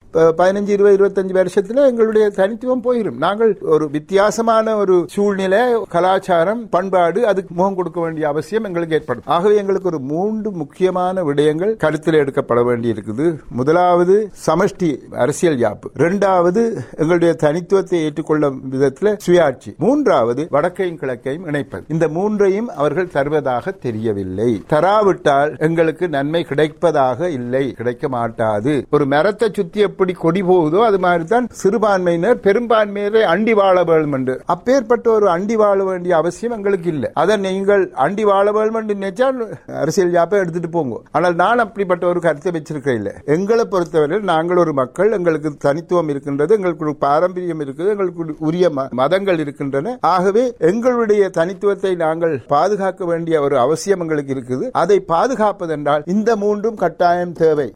ப- பதினஞ்சு இருபது இருபத்தஞ்சு வருஷத்துல எங்களுடைய தனித்துவம் போயிடும் நாங்கள் ஒரு வித்தியாசமான ஒரு சூழ்நிலை கலாச்சாரம் பண்பாடு அதுக்கு முகம் கொடுக்க வேண்டிய அவசியம் எங்களுக்கு ஏற்படும் ஆகவே எங்களுக்கு ஒரு மூன்று முக்கியமான விடயங்கள் கருத்தில் எடுக்கப்பட வேண்டி இருக்குது முதலாவது சமஷ்டி அரசியல் யாப்பு இரண்டாவது எங்களுடைய தனித்துவத்தை ஏற்றுக்கொள்ளும் விதத்தில் சுயாட்சி மூன்றாவது வடக்கையும் கிழக்கையும் இணைப்பது இந்த மூன்றையும் அவர்கள் தருவதாக தெரியவில்லை தராவிட்டால் எங்களுக்கு நன்மை கிடைப்பதாக இல்லை கிடைக்க மாட்டாது ஒரு மரத்தை சுத்தி எப்படி கொடி போகுதோ அது மாதிரி தான் சிறுபான்மையினர் பெரும்பான்மையினரை அண்டி வாழ வேண்டும் என்று அப்பேற்பட்ட ஒரு அண்டி வாழ வேண்டிய அவசியம் எங்களுக்கு இல்லை அதை நீங்கள் அண்டி வாழ வேண்டும் என்று நினைச்சால் அரசியல் யாப்பை எடுத்துட்டு போங்க ஆனால் நான் அப்படிப்பட்ட ஒரு கருத்தை வச்சிருக்க இல்லை எங்களை பொறுத்தவரை நாங்கள் ஒரு மக்கள் எங்களுக்கு தனித்துவம் இருக்கின்றது எங்களுக்கு ஒரு பாரம்பரியம் இருக்குது எங்களுக்கு உரிய ம- மதங்கள் இருக்கின்றன ஆகவே எங்களுடைய தனித்துவத்தை நாங்கள் பாதுகாக்க வேண்டிய ஒரு அவசியம் எங்களுக்கு இருக்குது அதை பாதுகாப்பதென்றால் இந்த மூன்றும் கட்டாயம் தேவை